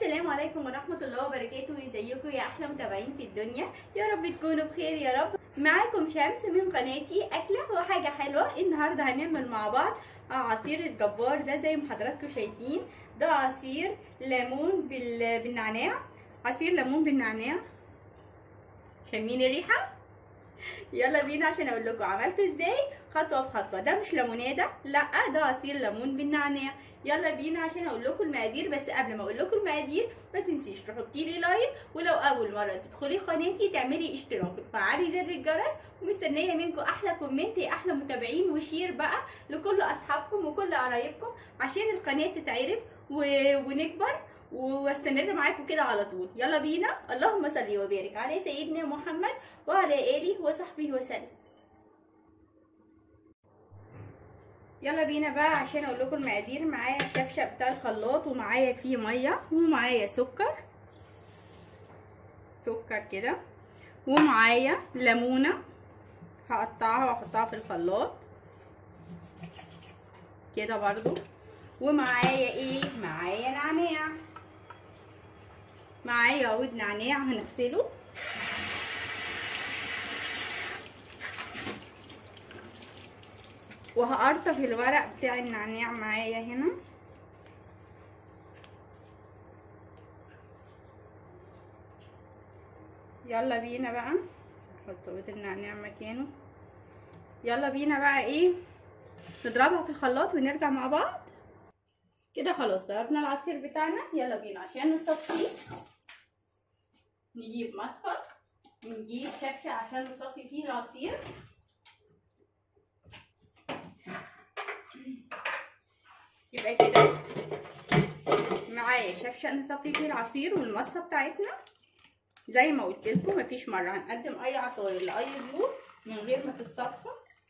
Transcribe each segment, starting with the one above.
والسلام عليكم ورحمة الله وبركاته ازيكم يا احلى متابعين في الدنيا يا رب تكونوا بخير يا رب معاكم شمس من قناتي اكلة وحاجة حلوة النهاردة هنعمل مع بعض عصير الجبار ده زي ما حضراتكم شايفين ده عصير ليمون بال... بالنعناع عصير ليمون بالنعناع شامين الريحة يلا بينا عشان اقول لكم عملته ازاي خطوه بخطوه ده مش ليموناده لا ده عصير ليمون بالنعناع يلا بينا عشان اقول لكم المقادير بس قبل ما اقول لكم المقادير ما تنسيش تحطي لي لايك ولو اول مره تدخلي قناتي تعملي اشتراك وتفعلي زر الجرس ومستنيه منكم احلى كومنت احلى متابعين وشير بقى لكل اصحابكم وكل قرايبكم عشان القناه تتعرف و... ونكبر واستمر معاكم كده على طول يلا بينا اللهم صل وبارك على سيدنا محمد وعلى اله وصحبه وسلم يلا بينا بقى عشان اقول لكم المقادير معايا الشفشق بتاع الخلاط ومعايا فيه ميه ومعايا سكر سكر كده ومعايا ليمونه هقطعها واحطها في الخلاط كده برضو ومعايا ايه معايا نعناع معايا عود نعناع هنغسله وهقرطف الورق بتاع النعناع معايا هنا يلا بينا بقى نحط عود النعناع مكانه يلا بينا بقى ايه نضربها في الخلاط ونرجع مع بعض كده خلاص ضربنا العصير بتاعنا يلا بينا عشان نصفيه نجيب مصفى ونجيب شفشة عشان نصفي فيه العصير يبقى كده معايا شفشة نصفي فيه العصير والمصفى بتاعتنا زي ما قلت لكم مفيش مرة هنقدم أي عصاير لأي ضيوف من غير ما تتصفى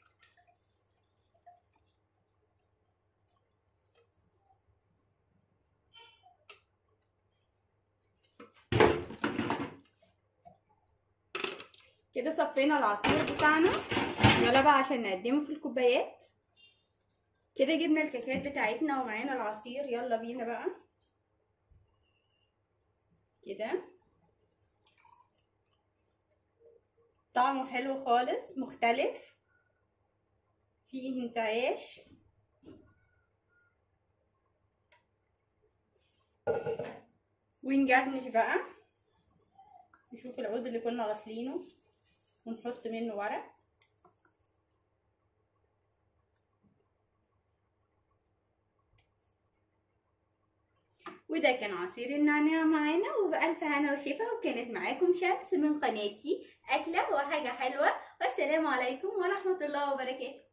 كده صفينا العصير بتاعنا يلا بقى عشان نقدمه في الكوبايات كده جبنا الكاسات بتاعتنا ومعانا العصير يلا بينا بقى كده طعمه حلو خالص مختلف فيه انتعاش ونجرنش بقى نشوف العود اللي كنا غاسلينه ونحط منه ورق وده كان عصير النعناع معانا وبألف هنا وشفا وكانت معاكم شمس من قناتي أكلة وحاجة حلوة والسلام عليكم ورحمة الله وبركاته